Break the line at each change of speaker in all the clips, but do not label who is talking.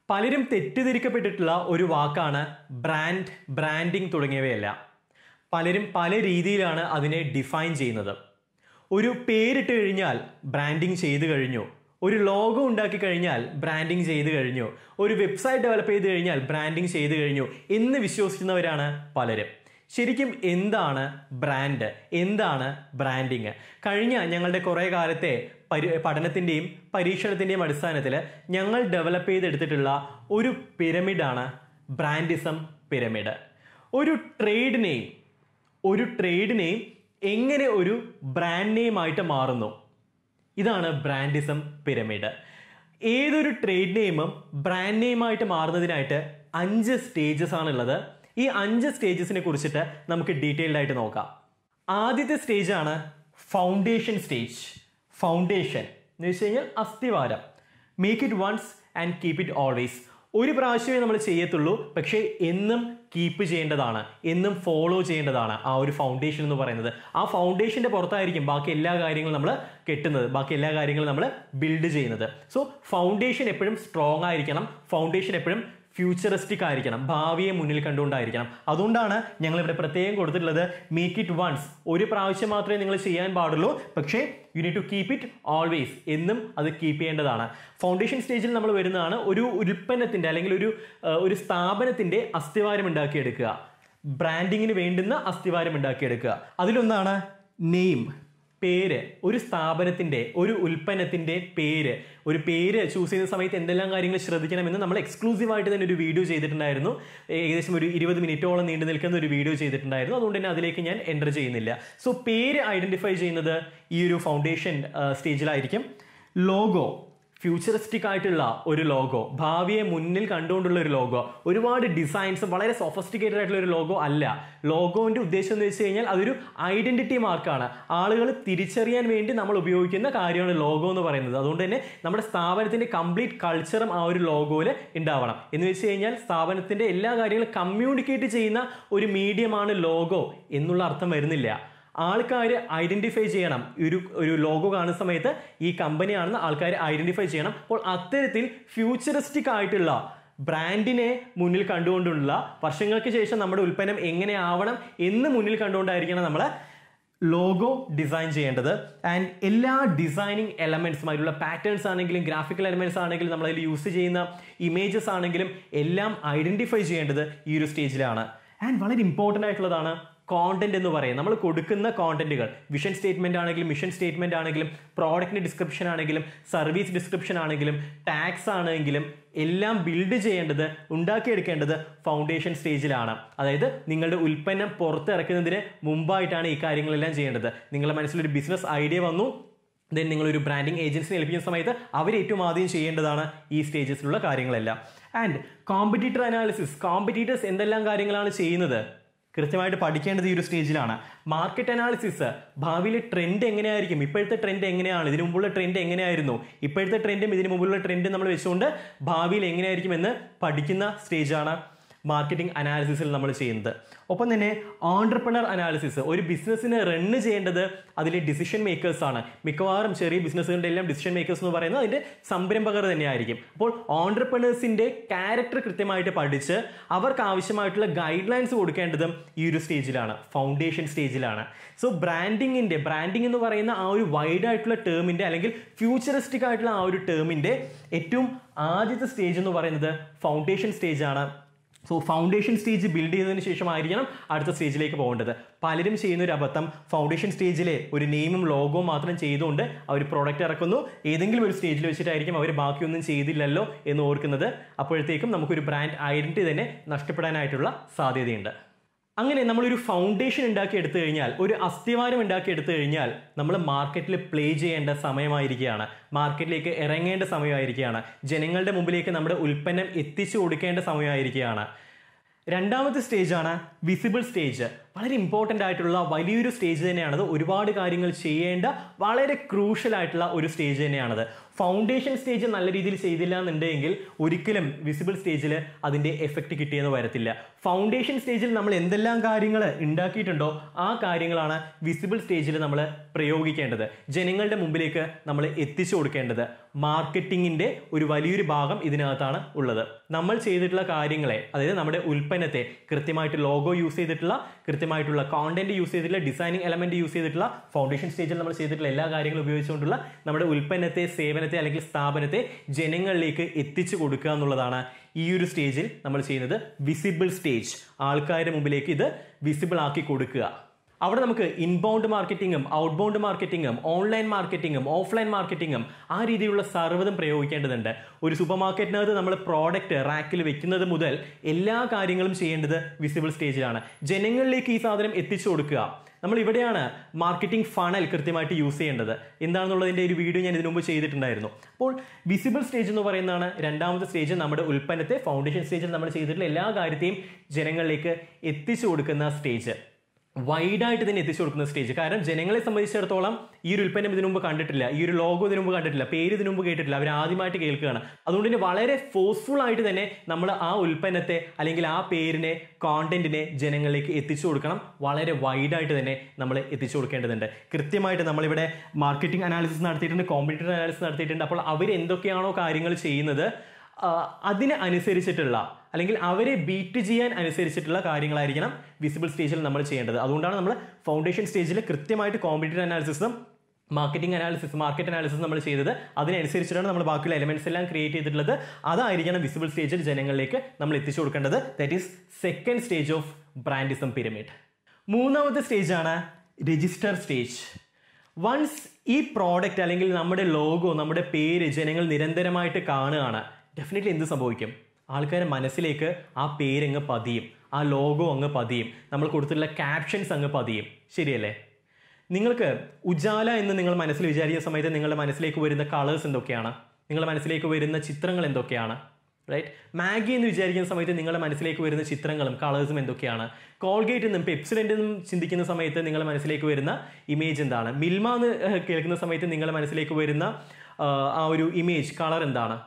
പലരും തെറ്റിദ്ധരിക്കപ്പെട്ടിട്ടുള്ള ഒരു വാക്കാണ് ബ്രാൻഡ് ബ്രാൻഡിങ് തുടങ്ങിയവയെല്ലാം പലരും പല രീതിയിലാണ് അതിനെ ഡിഫൈൻ ചെയ്യുന്നത് ഒരു പേരിട്ട് കഴിഞ്ഞാൽ ബ്രാൻഡിങ് ചെയ്തു കഴിഞ്ഞു ഒരു ലോഗോ ഉണ്ടാക്കി കഴിഞ്ഞാൽ ബ്രാൻഡിങ് ചെയ്തു കഴിഞ്ഞു ഒരു വെബ്സൈറ്റ് ഡെവലപ്പ് ചെയ്ത് കഴിഞ്ഞാൽ ബ്രാൻഡിങ് ചെയ്തു കഴിഞ്ഞു എന്ന് വിശ്വസിക്കുന്നവരാണ് പലരും ശരിക്കും എന്താണ് ബ്രാൻഡ് എന്താണ് ബ്രാൻഡിങ് കഴിഞ്ഞ ഞങ്ങളുടെ കുറേ കാലത്തെ പരി പഠനത്തിൻ്റെയും പരീക്ഷണത്തിൻ്റെയും അടിസ്ഥാനത്തിൽ ഞങ്ങൾ ഡെവലപ്പ് ചെയ്തെടുത്തിട്ടുള്ള ഒരു പിരമിഡാണ് ബ്രാൻഡിസം പിരമിഡ് ഒരു ട്രേഡ് നെയിം ഒരു ട്രേഡ് നെയിം എങ്ങനെ ഒരു ബ്രാൻഡ് നെയിമായിട്ട് മാറുന്നു ഇതാണ് ബ്രാൻഡിസം പിരമിഡ് ഏതൊരു ട്രേഡ് നെയിമും ബ്രാൻഡ് നെയിമായിട്ട് മാറുന്നതിനായിട്ട് അഞ്ച് സ്റ്റേജസ് ആണുള്ളത് ഈ അഞ്ച് സ്റ്റേജസിനെ കുറിച്ചിട്ട് നമുക്ക് ഡീറ്റെയിൽഡ് ആയിട്ട് നോക്കാം ആദ്യത്തെ സ്റ്റേജ് ആണ് ഫൗണ്ടേഷൻ സ്റ്റേജ് ഫൗണ്ടേഷൻ എന്ന് വെച്ച് കഴിഞ്ഞാൽ അസ്ഥിവാരം make it once and keep it always ഒരു പ്രാവശ്യമേ നമ്മൾ ചെയ്യത്തുള്ളൂ പക്ഷേ എന്നും കീപ്പ് ചെയ്യേണ്ടതാണ് എന്നും ഫോളോ ചെയ്യേണ്ടതാണ് ആ ഒരു ഫൗണ്ടേഷൻ എന്ന് പറയുന്നത് ആ ഫൗണ്ടേഷന്റെ പുറത്തായിരിക്കും ബാക്കി എല്ലാ കാര്യങ്ങളും നമ്മൾ കെട്ടുന്നത് ബാക്കി എല്ലാ കാര്യങ്ങളും നമ്മൾ ബിൽഡ് ചെയ്യുന്നത് സോ ഫൗണ്ടേഷൻ എപ്പോഴും സ്ട്രോങ് ആയിരിക്കണം ഫൗണ്ടേഷൻ എപ്പോഴും ഫ്യൂച്ചറിസ്റ്റിക് ആയിരിക്കണം ഭാവിയെ മുന്നിൽ കണ്ടുകൊണ്ടായിരിക്കണം അതുകൊണ്ടാണ് ഞങ്ങൾ ഇവിടെ പ്രത്യേകം കൊടുത്തിട്ടുള്ളത് മേക്ക് ഇറ്റ് വൺസ് ഒരു പ്രാവശ്യം മാത്രമേ നിങ്ങൾ ചെയ്യാൻ പാടുള്ളൂ പക്ഷേ you need to keep it always എന്നും അത് കീപ്പ് ചെയ്യേണ്ടതാണ് ഫൗണ്ടേഷൻ സ്റ്റേജിൽ നമ്മൾ വരുന്നതാണ് ഒരു ഉൽപ്പന്നത്തിന്റെ അല്ലെങ്കിൽ ഒരു ആ, ഒരു സ്ഥാപനത്തിന്റെ അസ്ഥിവാരം ഉണ്ടാക്കിയെടുക്കുക ബ്രാൻഡിങ്ങിന് വേണ്ടുന്ന അസ്ഥിവാരം ഉണ്ടാക്കിയെടുക്കുക അതിലൊന്നാണ് നെയിം പേര് ഒരു സ്ഥാപനത്തിന്റെ ഒരു ഉൽപ്പന്നത്തിന്റെ പേര് ഒരു പേര് ചൂസ് ചെയ്യുന്ന സമയത്ത് എന്തെല്ലാം കാര്യങ്ങൾ ശ്രദ്ധിക്കണമെന്ന് നമ്മൾ എക്സ്ക്ലൂസീവ് ആയിട്ട് തന്നെ ഒരു വീഡിയോ ചെയ്തിട്ടുണ്ടായിരുന്നു ഏകദേശം ഒരു ഇരുപത് മിനിറ്റോളം നീണ്ടു നിൽക്കുന്ന ഒരു വീഡിയോ ചെയ്തിട്ടുണ്ടായിരുന്നു അതുകൊണ്ട് തന്നെ അതിലേക്ക് ഞാൻ എൻ്റർ ചെയ്യുന്നില്ല സോ പേര് ഐഡന്റിഫൈ ചെയ്യുന്നത് ഈ ഒരു ഫൗണ്ടേഷൻ സ്റ്റേജിലായിരിക്കും ലോഗോ ഫ്യൂച്ചറിസ്റ്റിക് ആയിട്ടുള്ള ഒരു ലോഗോ ഭാവിയെ മുന്നിൽ കണ്ടുകൊണ്ടുള്ള ഒരു ലോഗോ ഒരുപാട് ഡിസൈൻസ് വളരെ സൊഫസ്റ്റിക്കേറ്റഡ് ആയിട്ടുള്ള ഒരു ലോഗോ അല്ല ലോഗോന്റെ ഉദ്ദേശം എന്ന് വെച്ച് കഴിഞ്ഞാൽ അതൊരു ഐഡന്റിറ്റി മാർക്കാണ് ആളുകൾ തിരിച്ചറിയാൻ വേണ്ടി നമ്മൾ ഉപയോഗിക്കുന്ന കാര്യമാണ് ലോഗോ എന്ന് പറയുന്നത് അതുകൊണ്ട് തന്നെ നമ്മുടെ സ്ഥാപനത്തിന്റെ കംപ്ലീറ്റ് കൾച്ചറും ആ ഒരു ലോഗോയിൽ ഉണ്ടാവണം എന്ന് വെച്ച് കഴിഞ്ഞാൽ സ്ഥാപനത്തിന്റെ എല്ലാ കാര്യങ്ങളും കമ്മ്യൂണിക്കേറ്റ് ചെയ്യുന്ന ഒരു മീഡിയമാണ് ലോഗോ എന്നുള്ള അർത്ഥം വരുന്നില്ല ആൾക്കാർ ഐഡന്റിഫൈ ചെയ്യണം ഒരു ഒരു ലോഗോ കാണുന്ന സമയത്ത് ഈ കമ്പനിയാണെന്ന് ആൾക്കാർ ഐഡന്റിഫൈ ചെയ്യണം അപ്പോൾ അത്തരത്തിൽ ഫ്യൂച്ചറിസ്റ്റിക് ആയിട്ടുള്ള ബ്രാൻഡിനെ മുന്നിൽ കണ്ടുകൊണ്ടുള്ള വർഷങ്ങൾക്ക് ശേഷം നമ്മുടെ ഉൽപ്പന്നം എങ്ങനെ ആവണം എന്ന് മുന്നിൽ കണ്ടുകൊണ്ടായിരിക്കണം നമ്മൾ ലോഗോ ഡിസൈൻ ചെയ്യേണ്ടത് ആൻഡ് എല്ലാ ഡിസൈനിങ് എലമെന്റ്സും അതിലുള്ള പാറ്റേൺസ് ആണെങ്കിലും ഗ്രാഫിക്കൽ എലമെന്റ്സ് ആണെങ്കിലും നമ്മൾ അതിൽ യൂസ് ചെയ്യുന്ന ഇമേജസ് ആണെങ്കിലും എല്ലാം ഐഡന്റിഫൈ ചെയ്യേണ്ടത് ഈ ഒരു സ്റ്റേജിലാണ് ആൻഡ് വളരെ ഇമ്പോർട്ടൻ്റ് ആയിട്ടുള്ളതാണ് കോണ്ടന്റ് എന്ന് പറയും നമ്മൾ കൊടുക്കുന്ന കോണ്ടന്റുകൾ വിഷൻ സ്റ്റേറ്റ്മെന്റ് ആണെങ്കിലും മിഷൻ സ്റ്റേറ്റ്മെന്റ് ആണെങ്കിലും പ്രോഡക്റ്റിന്റെ ഡിസ്ക്രിപ്ഷൻ ആണെങ്കിലും സർവീസ് ഡിസ്ക്രിപ്ഷൻ ആണെങ്കിലും ടാക്സ് ആണെങ്കിലും എല്ലാം ബിൽഡ് ചെയ്യേണ്ടത് ഉണ്ടാക്കിയെടുക്കേണ്ടത് ഫൗണ്ടേഷൻ സ്റ്റേജിലാണ് അതായത് നിങ്ങളുടെ ഉൽപ്പന്നം പുറത്തിറക്കുന്നതിന് മുമ്പായിട്ടാണ് ഈ കാര്യങ്ങളെല്ലാം ചെയ്യേണ്ടത് നിങ്ങളുടെ മനസ്സിലൊരു ബിസിനസ് ഐഡിയ വന്നു ദെൻ നിങ്ങൾ ഒരു ബ്രാൻഡിങ് ഏജൻസിനെ ഏൽപ്പിക്കുന്ന സമയത്ത് അവർ ഏറ്റവും ആദ്യം ചെയ്യേണ്ടതാണ് ഈ സ്റ്റേജസിലുള്ള കാര്യങ്ങളെല്ലാം ആൻഡ് കോമ്പറ്റീറ്റർ അനാലിസിസ് കോമ്പറ്റീറ്റേഴ്സ് എന്തെല്ലാം കാര്യങ്ങളാണ് ചെയ്യുന്നത് കൃത്യമായിട്ട് പഠിക്കേണ്ടത് ഈ ഒരു സ്റ്റേജിലാണ് മാർക്കറ്റ് അനാലിസിസ് ഭാവിയിലെ ട്രെൻഡ് എങ്ങനെയായിരിക്കും ഇപ്പോഴത്തെ ട്രെൻഡ് എങ്ങനെയാണ് ഇതിനു മുമ്പുള്ള ട്രെൻഡ് എങ്ങനെയായിരുന്നു ഇപ്പോഴത്തെ ട്രെൻഡും ഇതിനു മുമ്പുള്ള ട്രെൻഡും നമ്മൾ വെച്ചുകൊണ്ട് ഭാവിയിൽ എങ്ങനെയായിരിക്കും എന്ന് പഠിക്കുന്ന സ്റ്റേജാണ് മാർക്കറ്റിംഗ് അനാലിസിസിൽ നമ്മൾ ചെയ്യുന്നത് ഒപ്പം തന്നെ ഓൺടർപ്രണർ അനാലിസിസ് ഒരു ബിസിനസ്സിനെ റണ്ണ് ചെയ്യേണ്ടത് അതിലെ ഡിസിഷൻ മേക്കേഴ്സ് ആണ് മിക്കവാറും ചെറിയ ബിസിനസ്സുകളുടെ എല്ലാം ഡിസിഷൻ മേക്കേഴ്സ് എന്ന് പറയുന്നത് അതിന്റെ സംരംഭകർ തന്നെയായിരിക്കും അപ്പോൾ ഓൺടർപ്രണേഴ്സിന്റെ ക്യാരക്ടർ കൃത്യമായിട്ട് പഠിച്ച് അവർക്ക് ആവശ്യമായിട്ടുള്ള ഗൈഡ് ലൈൻസ് കൊടുക്കേണ്ടതും ഈ ഒരു സ്റ്റേജിലാണ് ഫൗണ്ടേഷൻ സ്റ്റേജിലാണ് സോ ബ്രാൻഡിങ്ങിന്റെ ബ്രാൻഡിംഗ് എന്ന് പറയുന്ന ആ ഒരു വൈഡ് ആയിട്ടുള്ള ടേമിന്റെ അല്ലെങ്കിൽ ഫ്യൂച്ചറിസ്റ്റിക് ആയിട്ടുള്ള ആ ഒരു ടേമിന്റെ ഏറ്റവും ആദ്യത്തെ സ്റ്റേജ് എന്ന് പറയുന്നത് ഫൗണ്ടേഷൻ സ്റ്റേജ് ആണ് സോ ഫൗണ്ടേഷൻ സ്റ്റേജ് ബിൽഡ് ചെയ്തതിന് ശേഷമായിരിക്കണം അടുത്ത സ്റ്റേജിലേക്ക് പോകേണ്ടത് പലരും ചെയ്യുന്ന ഒരു അബദ്ധം ഫൗണ്ടേഷൻ സ്റ്റേജിലെ ഒരു നെയിമും ലോഗോ മാത്രം ചെയ്തുകൊണ്ട് അവർ പ്രോഡക്റ്റ് ഇറക്കുന്നു ഏതെങ്കിലും ഒരു സ്റ്റേജിൽ വെച്ചിട്ടായിരിക്കും അവർ ബാക്കിയൊന്നും ചെയ്തില്ലല്ലോ എന്ന് ഓർക്കുന്നത് അപ്പോഴത്തേക്കും നമുക്കൊരു ബ്രാൻഡ് ഐഡന്റിറ്റി തന്നെ നഷ്ടപ്പെടാനായിട്ടുള്ള സാധ്യതയുണ്ട് അങ്ങനെ നമ്മളൊരു ഫൗണ്ടേഷൻ ഉണ്ടാക്കി എടുത്തു കഴിഞ്ഞാൽ ഒരു അസ്ഥിവാരം ഉണ്ടാക്കി എടുത്തു കഴിഞ്ഞാൽ നമ്മൾ മാർക്കറ്റിൽ പ്ലേ ചെയ്യേണ്ട സമയമായിരിക്കുകയാണ് മാർക്കറ്റിലേക്ക് ഇറങ്ങേണ്ട സമയമായിരിക്കുകയാണ് ജനങ്ങളുടെ മുമ്പിലേക്ക് നമ്മുടെ ഉൽപ്പന്നം എത്തിച്ചു കൊടുക്കേണ്ട സമയമായിരിക്കുകയാണ് രണ്ടാമത്തെ സ്റ്റേജാണ് വിസിബിൾ സ്റ്റേജ് വളരെ ഇമ്പോർട്ടൻ്റ് ആയിട്ടുള്ള വലിയൊരു സ്റ്റേജ് തന്നെയാണത് ഒരുപാട് കാര്യങ്ങൾ ചെയ്യേണ്ട വളരെ ക്രൂഷ്യൽ ആയിട്ടുള്ള ഒരു സ്റ്റേജ് തന്നെയാണത് ഫൗണ്ടേഷൻ സ്റ്റേജ് നല്ല രീതിയിൽ ചെയ്തില്ല എന്നുണ്ടെങ്കിൽ ഒരിക്കലും വിസിബിൾ സ്റ്റേജിൽ അതിൻ്റെ എഫക്റ്റ് കിട്ടിയെന്ന് വരത്തില്ല ഫൗണ്ടേഷൻ സ്റ്റേജിൽ നമ്മൾ എന്തെല്ലാം കാര്യങ്ങൾ ഉണ്ടാക്കിയിട്ടുണ്ടോ ആ കാര്യങ്ങളാണ് വിസിബിൾ സ്റ്റേജിൽ നമ്മൾ പ്രയോഗിക്കേണ്ടത് ജനങ്ങളുടെ മുമ്പിലേക്ക് നമ്മൾ എത്തിച്ചു കൊടുക്കേണ്ടത് മാർക്കറ്റിങ്ങിൻ്റെ ഒരു വലിയൊരു ഭാഗം ഇതിനകത്താണ് ഉള്ളത് നമ്മൾ ചെയ്തിട്ടുള്ള കാര്യങ്ങളെ അതായത് നമ്മുടെ ഉൽപ്പന്നത്തെ കൃത്യമായിട്ട് ലോഗോ യൂസ് ചെയ്തിട്ടുള്ള കൃത്യമായിട്ടുള്ള കോണ്ടന്റ് യൂസ് ചെയ്തിട്ടുള്ള ഡിസൈനിങ് എലമെന്റ് യൂസ് ചെയ്തിട്ടുള്ള ഫൗണ്ടേഷൻ സ്റ്റേജിൽ നമ്മൾ ചെയ്തിട്ടുള്ള എല്ലാ കാര്യങ്ങളും ഉപയോഗിച്ചുകൊണ്ടുള്ള നമ്മുടെ ഉൽപ്പന്നത്തെ സേവനത്തെ അല്ലെങ്കിൽ സ്ഥാപനത്തെ ജനങ്ങളിലേക്ക് എത്തിച്ചു കൊടുക്കുക എന്നുള്ളതാണ് ഈ ഒരു സ്റ്റേജിൽ നമ്മൾ ചെയ്യുന്നത് വിസിബിൾ സ്റ്റേജ് ആൾക്കാരുടെ മുമ്പിലേക്ക് ഇത് വിസിബിൾ ആക്കി കൊടുക്കുക അവിടെ നമുക്ക് ഇൻബൗണ്ട് മാർക്കറ്റിങ്ങും ഔട്ട്ബൗണ്ട് മാർക്കറ്റിങ്ങും ഓൺലൈൻ മാർക്കറ്റിങ്ങും ഓഫ്ലൈൻ മാർക്കറ്റിങ്ങും ആ രീതിയിലുള്ള സർവ്വതും പ്രയോഗിക്കേണ്ടതുണ്ട് ഒരു സൂപ്പർ മാർക്കറ്റിനകത്ത് നമ്മൾ പ്രോഡക്റ്റ് റാക്കിൽ വെക്കുന്നത് മുതൽ എല്ലാ കാര്യങ്ങളും ചെയ്യേണ്ടത് വിസിബിൾ സ്റ്റേജിലാണ് ജനങ്ങളിലേക്ക് ഈ സാധനം എത്തിച്ചു കൊടുക്കുക നമ്മൾ ഇവിടെയാണ് മാർക്കറ്റിംഗ് ഫണൽ കൃത്യമായിട്ട് യൂസ് ചെയ്യേണ്ടത് എന്താണെന്നുള്ളതിൻ്റെ ഒരു വീഡിയോ ഞാൻ ഇതിനു മുമ്പ് ചെയ്തിട്ടുണ്ടായിരുന്നു അപ്പോൾ വിസിബിൾ സ്റ്റേജ് എന്ന് പറയുന്നതാണ് രണ്ടാമത്തെ സ്റ്റേജ് നമ്മുടെ ഉൽപ്പന്നത്തെ ഫൗണ്ടേഷൻ സ്റ്റേജിൽ നമ്മൾ ചെയ്തിട്ടുള്ള എല്ലാ കാര്യത്തെയും ജനങ്ങളിലേക്ക് എത്തിച്ചു കൊടുക്കുന്ന സ്റ്റേജ് വൈഡായിട്ട് തന്നെ എത്തിച്ചു കൊടുക്കുന്ന സ്റ്റേജ് കാരണം ജനങ്ങളെ സംബന്ധിച്ചിടത്തോളം ഈ ഒരു ഉൽപ്പന്നം ഇതിനു മുമ്പ് കണ്ടിട്ടില്ല ഈ ഒരു ലോഗോ ഇതിനു മുമ്പ് കണ്ടിട്ടില്ല പേര് ഇതിനു മുമ്പ് കേട്ടിട്ടില്ല അവർ ആദ്യമായിട്ട് കേൾക്കുകയാണ് അതുകൊണ്ട് തന്നെ വളരെ ഫോഴ്സ്ഫുൾ ആയിട്ട് തന്നെ നമ്മൾ ആ ഉൽപ്പന്നത്തെ അല്ലെങ്കിൽ ആ പേരിനെ കോണ്ടന്റിനെ ജനങ്ങളിലേക്ക് എത്തിച്ചു കൊടുക്കണം വളരെ വൈഡായിട്ട് തന്നെ നമ്മൾ എത്തിച്ചു കൊടുക്കേണ്ടതുണ്ട് കൃത്യമായിട്ട് നമ്മളിവിടെ മാർക്കറ്റിംഗ് അനാലിസിസ് നടത്തിയിട്ടുണ്ട് കോമ്പറ്റീറ്റർ അനാലിസിസ് നടത്തിയിട്ടുണ്ട് അപ്പോൾ അവർ എന്തൊക്കെയാണോ കാര്യങ്ങൾ ചെയ്യുന്നത് ആ, അതിന് അനുസരിച്ചിട്ടുള്ള അല്ലെങ്കിൽ അവരെ ബീറ്റ് ചെയ്യാൻ അനുസരിച്ചിട്ടുള്ള കാര്യങ്ങളായിരിക്കണം വിസിബിൾ സ്റ്റേജിൽ നമ്മൾ ചെയ്യേണ്ടത് അതുകൊണ്ടാണ് നമ്മൾ ഫൗണ്ടേഷൻ സ്റ്റേജിൽ കൃത്യമായിട്ട് കോമ്പറ്റീറ്റർ അനാലിസിസും മാർക്കറ്റിംഗ് അനാലിസിസ് മാർക്കറ്റ് അനാലിസിസ് നമ്മൾ ചെയ്തത് അതിനനുസരിച്ചിട്ടാണ് നമ്മൾ ബാക്കിയുള്ള എലമെന്റ്സ് എല്ലാം ക്രിയേറ്റ് ചെയ്തിട്ടുള്ളത് അതായിരിക്കണം വിസിബിൾ സ്റ്റേജിൽ ജനങ്ങളിലേക്ക് നമ്മൾ എത്തിച്ചു കൊടുക്കേണ്ടത് that is second stage of Brandism pyramid മൂന്നാമത്തെ സ്റ്റേജാണ് രജിസ്റ്റർ സ്റ്റേജ് വൺസ് ഈ പ്രോഡക്റ്റ് അല്ലെങ്കിൽ നമ്മുടെ ലോഗോ നമ്മുടെ പേര് ജനങ്ങൾ നിരന്തരമായിട്ട് കാണുകയാണ് ഡെഫിനറ്റ്ലി എന്ത് സംഭവിക്കും ആൾക്കാരുടെ മനസ്സിലേക്ക് ആ പേരങ്ങ് പതിയും ആ ലോഗോ അങ്ങ് പതിയും നമ്മൾ കൊടുത്തിട്ടുള്ള ക്യാപ്ഷൻസ് അങ്ങ് പതിയും ശരിയല്ലേ നിങ്ങൾക്ക് ഉജാല എന്ന് നിങ്ങൾ മനസ്സിൽ വിചാരിക്കുന്ന സമയത്ത് നിങ്ങളുടെ മനസ്സിലേക്ക് വരുന്ന കളേഴ്സ് എന്തൊക്കെയാണ് നിങ്ങളുടെ മനസ്സിലേക്ക് വരുന്ന ചിത്രങ്ങൾ എന്തൊക്കെയാണ് റൈറ്റ് മാഗി എന്ന് വിചാരിക്കുന്ന സമയത്ത് നിങ്ങളുടെ മനസ്സിലേക്ക് വരുന്ന ചിത്രങ്ങളും കളേഴ്സും എന്തൊക്കെയാണ് കോൾഗേറ്റ് എന്നും പെപ്സിഡൻ്റ് എന്നും ചിന്തിക്കുന്ന സമയത്ത് നിങ്ങളുടെ മനസ്സിലേക്ക് വരുന്ന ഇമേജ് എന്താണ് മിൽമ എന്ന് ഏഹ്, കേൾക്കുന്ന സമയത്ത് നിങ്ങളുടെ മനസ്സിലേക്ക് വരുന്ന ആ, ആ ഒരു ഇമേജ് കളർ എന്താണ്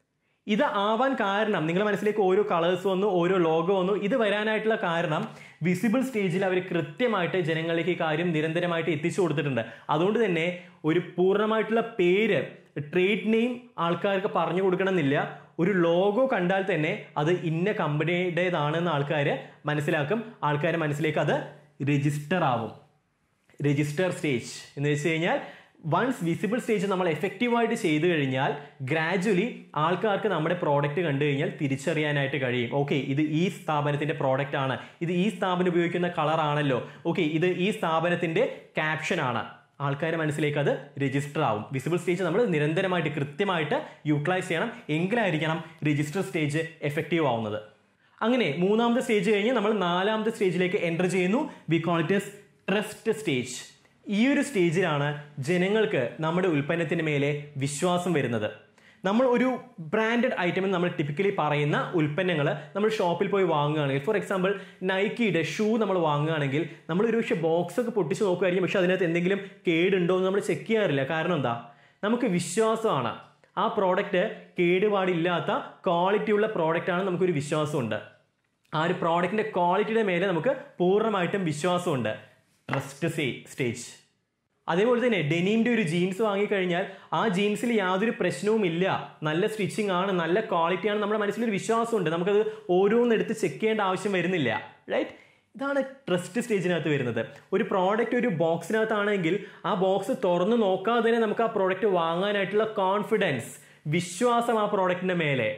ഇത് ആവാൻ കാരണം നിങ്ങളുടെ മനസ്സിലേക്ക് ഓരോ കളേഴ്സ് വന്നു ഓരോ ലോഗോ വന്നു ഇത് വരാനായിട്ടുള്ള കാരണം വിസിബിൾ സ്റ്റേജിൽ അവർ കൃത്യമായിട്ട് ജനങ്ങളിലേക്ക് ഈ കാര്യം നിരന്തരമായിട്ട് എത്തിച്ചു കൊടുത്തിട്ടുണ്ട് അതുകൊണ്ട് തന്നെ ഒരു പൂർണ്ണമായിട്ടുള്ള പേര് ട്രേഡ് നെയിം ആൾക്കാർക്ക് പറഞ്ഞു കൊടുക്കണമെന്നില്ല ഒരു ലോഗോ കണ്ടാൽ തന്നെ അത് ഇന്ന കമ്പനിയുടേതാണെന്ന് ആൾക്കാർ മനസ്സിലാക്കും ആൾക്കാരുടെ മനസ്സിലേക്ക് അത് രജിസ്റ്റർ ആവും രജിസ്റ്റർ സ്റ്റേജ് എന്ന് വെച്ച് കഴിഞ്ഞാൽ വൺസ് വിസിബിൾ സ്റ്റേജ് നമ്മൾ എഫക്റ്റീവായിട്ട് ചെയ്തു കഴിഞ്ഞാൽ ഗ്രാജുവലി ആൾക്കാർക്ക് നമ്മുടെ പ്രോഡക്റ്റ് കണ്ടു കഴിഞ്ഞാൽ തിരിച്ചറിയാനായിട്ട് കഴിയും ഓക്കെ ഇത് ഈ സ്ഥാപനത്തിന്റെ പ്രോഡക്റ്റ് ആണ് ഇത് ഈ സ്ഥാപനം ഉപയോഗിക്കുന്ന കളർ ആണല്ലോ ഓക്കെ ഇത് ഈ സ്ഥാപനത്തിന്റെ ക്യാപ്ഷൻ ആണ് ആൾക്കാരുടെ മനസ്സിലേക്ക് അത് രജിസ്റ്റർ ആവും വിസിബിൾ സ്റ്റേജ് നമ്മൾ നിരന്തരമായിട്ട് കൃത്യമായിട്ട് യൂട്ടിലൈസ് ചെയ്യണം എങ്കിലായിരിക്കണം രജിസ്റ്റർ സ്റ്റേജ് എഫക്റ്റീവ് ആവുന്നത് അങ്ങനെ മൂന്നാമത്തെ സ്റ്റേജ് കഴിഞ്ഞ് നമ്മൾ നാലാമത്തെ സ്റ്റേജിലേക്ക് എൻ്റർ ചെയ്യുന്നു we call it as trust stage ഈ ഒരു സ്റ്റേജിലാണ് ജനങ്ങൾക്ക് നമ്മുടെ ഉൽപ്പന്നത്തിന് മേലെ വിശ്വാസം വരുന്നത് നമ്മൾ ഒരു ബ്രാൻഡഡ് ഐറ്റം എന്ന് നമ്മൾ ടിപ്പിക്കലി പറയുന്ന ഉൽപ്പന്നങ്ങൾ നമ്മൾ ഷോപ്പിൽ പോയി വാങ്ങുകയാണെങ്കിൽ ഫോർ എക്സാമ്പിൾ നൈക്കിയുടെ ഷൂ നമ്മൾ വാങ്ങുകയാണെങ്കിൽ നമ്മൾ ഒരു പക്ഷേ ബോക്സ് ഒക്കെ പൊട്ടിച്ച് നോക്കുമായിരിക്കും പക്ഷെ അതിനകത്ത് എന്തെങ്കിലും കേടുണ്ടോ എന്ന് നമ്മൾ ചെക്ക് ചെയ്യാറില്ല കാരണം എന്താ നമുക്ക് വിശ്വാസമാണ് ആ പ്രോഡക്റ്റ് കേടുപാടില്ലാത്ത ക്വാളിറ്റി ഉള്ള പ്രോഡക്റ്റ് ആണ് നമുക്കൊരു വിശ്വാസമുണ്ട് ആ ഒരു പ്രോഡക്റ്റിന്റെ ക്വാളിറ്റിയുടെ മേലെ നമുക്ക് പൂർണ്ണമായിട്ടും വിശ്വാസമുണ്ട് ട്രസ്റ്റ് സ്റ്റേജ് അതേപോലെ തന്നെ ഡെനീമിന്റെ ഒരു ജീൻസ് വാങ്ങിക്കഴിഞ്ഞാൽ ആ ജീൻസിൽ യാതൊരു പ്രശ്നവും ഇല്ല നല്ല സ്റ്റിച്ചിങ് ആണ് നല്ല ക്വാളിറ്റി ആണ് നമ്മുടെ മനസ്സിലൊരു വിശ്വാസമുണ്ട് നമുക്കത് ഓരോന്നെടുത്ത് ചെക്ക് ചെയ്യേണ്ട ആവശ്യം വരുന്നില്ല റൈറ്റ് ഇതാണ് ട്രസ്റ്റ് സ്റ്റേജിനകത്ത് വരുന്നത് ഒരു പ്രോഡക്റ്റ് ഒരു ബോക്സിനകത്താണെങ്കിൽ ആ ബോക്സ് തുറന്നു നോക്കാതെ തന്നെ നമുക്ക് ആ പ്രോഡക്റ്റ് വാങ്ങാനായിട്ടുള്ള കോൺഫിഡൻസ് വിശ്വാസം ആ പ്രോഡക്റ്റിന്റെ മേലെ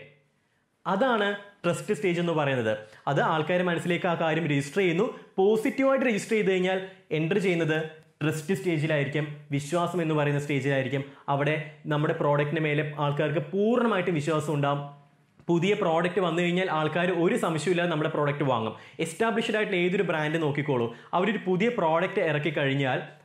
അതാണ് ട്രസ്റ്റ് സ്റ്റേജ് എന്ന് പറയുന്നത് അത് ആൾക്കാരുടെ മനസ്സിലേക്ക് ആ കാര്യം രജിസ്റ്റർ ചെയ്യുന്നു പോസിറ്റീവായിട്ട് രജിസ്റ്റർ ചെയ്ത് കഴിഞ്ഞാൽ എൻ്റർ ചെയ്യുന്നത് ട്രസ്റ്റ് സ്റ്റേജിലായിരിക്കും വിശ്വാസം എന്ന് പറയുന്ന സ്റ്റേജിലായിരിക്കും അവിടെ നമ്മുടെ പ്രോഡക്റ്റിന് മേലെ ആൾക്കാർക്ക് പൂർണ്ണമായിട്ടും വിശ്വാസം ഉണ്ടാവും പുതിയ പ്രോഡക്റ്റ് വന്നു കഴിഞ്ഞാൽ ആൾക്കാർ ഒരു സംശയമില്ലാതെ നമ്മുടെ പ്രോഡക്റ്റ് വാങ്ങും എസ്റ്റാബ്ലിഷ്ഡ് ആയിട്ടുള്ള ഏതൊരു ബ്രാൻഡ് നോക്കിക്കോളൂ അവരൊരു പുതിയ പ്രോഡക്റ്റ് ഇറക്കി കഴിഞ്ഞാൽ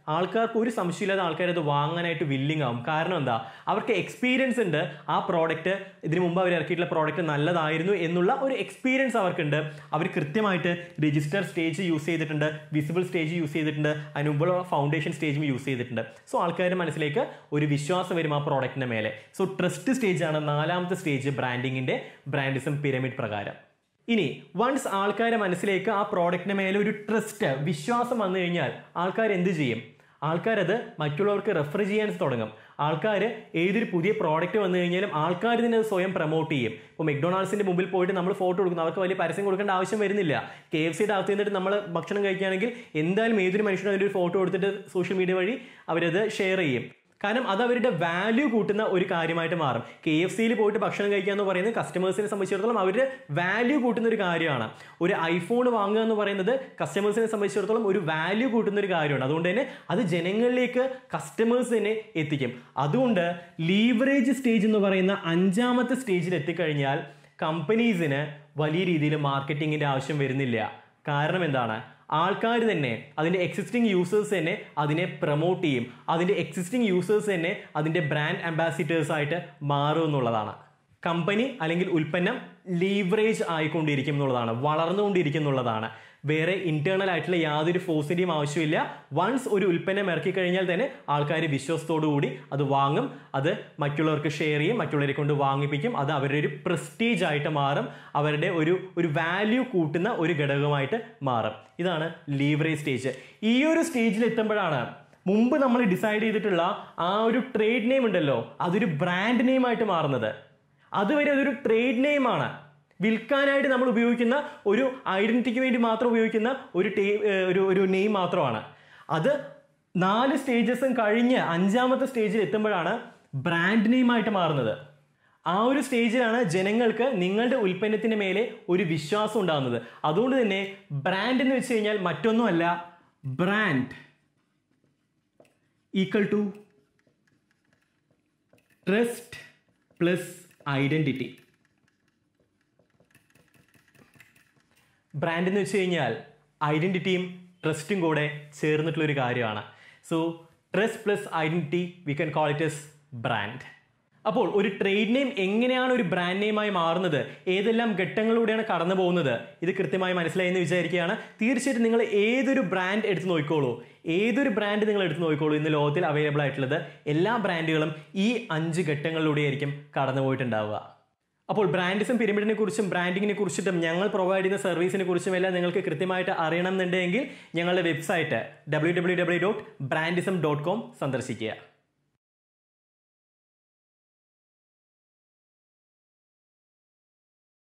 ആൾക്കാർക്ക് ഒരു സംശയമില്ലാതെ ആൾക്കാർ അത് വാങ്ങാനായിട്ട് വില്ലിങ് ആവും കാരണം എന്താ അവർക്ക് എക്സ്പീരിയൻസ് ഉണ്ട് ആ പ്രോഡക്റ്റ് ഇതിനു മുമ്പ് അവർ ഇറക്കിയിട്ടുള്ള പ്രോഡക്റ്റ് നല്ലതായിരുന്നു എന്നുള്ള ഒരു എക്സ്പീരിയൻസ് അവർക്കുണ്ട് അവർ കൃത്യമായിട്ട് രജിസ്റ്റർ സ്റ്റേജ് യൂസ് ചെയ്തിട്ടുണ്ട് വിസിബിൾ സ്റ്റേജ് യൂസ് ചെയ്തിട്ടുണ്ട് അതിന് മുമ്പുള്ള ഫൗണ്ടേഷൻ സ്റ്റേജും യൂസ് ചെയ്തിട്ടുണ്ട് സോ ആൾക്കാരുടെ മനസ്സിലേക്ക് ഒരു വിശ്വാസം വരും ആ പ്രോഡക്റ്റിന്റെ മേലെ സോ ട്രസ്റ്റ് സ്റ്റേജ് ആണ് നാലാമത്തെ സ്റ്റേജ് ബ്രാൻഡിങ്ങിന്റെ ബ്രാൻഡിസം പിരമിഡ് പ്രകാരം ഇനി വൺസ് ആൾക്കാരുടെ മനസ്സിലേക്ക് ആ പ്രോഡക്റ്റിന് മേലെ ഒരു ട്രസ്റ്റ് വിശ്വാസം വന്നു കഴിഞ്ഞാൽ ആൾക്കാർ എന്ത് ചെയ്യും ആൾക്കാരത് മറ്റുള്ളവർക്ക് റെഫർ ചെയ്യാൻ തുടങ്ങും ആൾക്കാർ ഏതൊരു പുതിയ പ്രോഡക്റ്റ് വന്നു കഴിഞ്ഞാലും ആൾക്കാർ തന്നെ അത് സ്വയം പ്രൊമോട്ട് ചെയ്യും ഇപ്പോൾ മെക്ഡൊണാൾഡ്സിന്റെ മുമ്പിൽ പോയിട്ട് നമ്മൾ ഫോട്ടോ കൊടുക്കുന്നു അവർക്ക് വലിയ പരസ്യം കൊടുക്കേണ്ട ആവശ്യം വരുന്നില്ല കെ എഫ് സിയുടെ അകത്ത് നിന്നിട്ട് നമ്മൾ ഭക്ഷണം കഴിക്കുകയാണെങ്കിൽ എന്തായാലും ഏതൊരു മനുഷ്യനും അതിൻ്റെ ഒരു ഫോട്ടോ എടുത്തിട്ട് സോഷ്യൽ മീഡിയ വഴി അവരത് ഷെയർ ചെയ്യും കാരണം അത് അവരുടെ വാല്യൂ കൂട്ടുന്ന ഒരു കാര്യമായിട്ട് മാറും കെ എഫ് സിയിൽ പോയിട്ട് ഭക്ഷണം കഴിക്കുക എന്ന് പറയുന്നത് കസ്റ്റമേഴ്സിനെ സംബന്ധിച്ചിടത്തോളം അവരുടെ വാല്യൂ കൂട്ടുന്ന ഒരു കാര്യമാണ് ഒരു ഐഫോൺ വാങ്ങുക എന്ന് പറയുന്നത് കസ്റ്റമേഴ്സിനെ സംബന്ധിച്ചിടത്തോളം ഒരു വാല്യൂ കൂട്ടുന്ന ഒരു കാര്യമാണ് അതുകൊണ്ട് തന്നെ അത് ജനങ്ങളിലേക്ക് കസ്റ്റമേഴ്സ് തന്നെ എത്തിക്കും അതുകൊണ്ട് ലീവറേജ് സ്റ്റേജ് എന്ന് പറയുന്ന അഞ്ചാമത്തെ സ്റ്റേജിൽ എത്തിക്കഴിഞ്ഞാൽ കമ്പനീസിന് വലിയ രീതിയിൽ മാർക്കറ്റിങ്ങിന്റെ ആവശ്യം വരുന്നില്ല കാരണം എന്താണ് ആൾക്കാർ തന്നെ അതിൻ്റെ എക്സിസ്റ്റിംഗ് യൂസേഴ്സ് തന്നെ അതിനെ പ്രൊമോട്ട് ചെയ്യും അതിൻ്റെ എക്സിസ്റ്റിംഗ് യൂസേഴ്സ് തന്നെ അതിൻ്റെ ബ്രാൻഡ് അംബാസിഡേഴ്സ് ആയിട്ട് മാറും എന്നുള്ളതാണ് കമ്പനി അല്ലെങ്കിൽ ഉൽപ്പന്നം ലീവറേജ് ആയിക്കൊണ്ടിരിക്കും എന്നുള്ളതാണ് വളർന്നുകൊണ്ടിരിക്കും എന്നുള്ളതാണ് വേറെ ഇന്റേണൽ ആയിട്ടുള്ള യാതൊരു ഫോഴ്സിന്റെയും ആവശ്യമില്ല വൺസ് ഒരു ഉൽപ്പന്നം ഇറക്കി കഴിഞ്ഞാൽ തന്നെ ആൾക്കാർ വിശ്വാസത്തോടു കൂടി അത് വാങ്ങും അത് മറ്റുള്ളവർക്ക് ഷെയർ ചെയ്യും മറ്റുള്ളവരെ കൊണ്ട് വാങ്ങിപ്പിക്കും അത് അവരുടെ ഒരു പ്രസ്റ്റീജ് ആയിട്ട് മാറും അവരുടെ ഒരു ഒരു വാല്യൂ കൂട്ടുന്ന ഒരു ഘടകമായിട്ട് മാറും ഇതാണ് ലീവറേജ് സ്റ്റേജ് ഈ ഒരു സ്റ്റേജിൽ എത്തുമ്പോഴാണ് മുമ്പ് നമ്മൾ ഡിസൈഡ് ചെയ്തിട്ടുള്ള ആ ഒരു ട്രേഡ് നെയിം ഉണ്ടല്ലോ അതൊരു ബ്രാൻഡ് നെയിം ആയിട്ട് മാറുന്നത് അതുവരെ അതൊരു ട്രേഡ് നെയിം ആണ് വിൽക്കാനായിട്ട് നമ്മൾ ഉപയോഗിക്കുന്ന ഒരു ഐഡന്റിറ്റിക്ക് വേണ്ടി മാത്രം ഉപയോഗിക്കുന്ന ഒരു ടേ ഒരു ഒരു നെയിം മാത്രമാണ് അത് നാല് സ്റ്റേജസും കഴിഞ്ഞ് അഞ്ചാമത്തെ സ്റ്റേജിൽ എത്തുമ്പോഴാണ് ബ്രാൻഡ് നെയിമായിട്ട് മാറുന്നത് ആ ഒരു സ്റ്റേജിലാണ് ജനങ്ങൾക്ക് നിങ്ങളുടെ ഉൽപ്പന്നത്തിന് മേലെ ഒരു വിശ്വാസം ഉണ്ടാകുന്നത് അതുകൊണ്ട് തന്നെ ബ്രാൻഡ് എന്ന് വെച്ച് കഴിഞ്ഞാൽ മറ്റൊന്നുമല്ല brand equal to trust plus identity brand എന്ന് വെച്ച് കഴിഞ്ഞാൽ ഐഡന്റിറ്റിയും ട്രസ്റ്റും കൂടെ ചേർന്നിട്ടുള്ള ഒരു കാര്യമാണ് so trust plus identity we can call it as brand അപ്പോൾ ഒരു ട്രേഡ് നെയിം എങ്ങനെയാണ് ഒരു ബ്രാൻഡ് നെയിമായി മാറുന്നത് ഏതെല്ലാം ഘട്ടങ്ങളിലൂടെയാണ് കടന്നു പോകുന്നത് ഇത് കൃത്യമായി മനസ്സിലായി എന്ന് വിചാരിക്കുകയാണ് തീർച്ചയായിട്ടും നിങ്ങൾ ഏതൊരു ബ്രാൻഡ് എടുത്ത് നോക്കിക്കോളൂ ഏതൊരു ബ്രാൻഡ് നിങ്ങൾ എടുത്ത് നോക്കിക്കോളൂ ഇന്ന് ലോകത്തിൽ അവൈലബിൾ ആയിട്ടുള്ളത് എല്ലാ ബ്രാൻഡുകളും ഈ അഞ്ച് ഘട്ടങ്ങളിലൂടെയായിരിക്കും കടന്നു പോയിട്ടുണ്ടാവുക അപ്പോൾ ബ്രാൻഡിസം പിരമിഡിനെ കുറിച്ചും ബ്രാൻഡിങ്ങിനെ കുറിച്ചിട്ടും ഞങ്ങൾ പ്രൊവൈഡ് ചെയ്യുന്ന സർവീസിനെ കുറിച്ചും എല്ലാം നിങ്ങൾക്ക് കൃത്യമായിട്ട് അറിയണം എന്നുണ്ടെങ്കിൽ ഞങ്ങളുടെ website W W W dot Brandism dot com സന്ദർശിക്കുക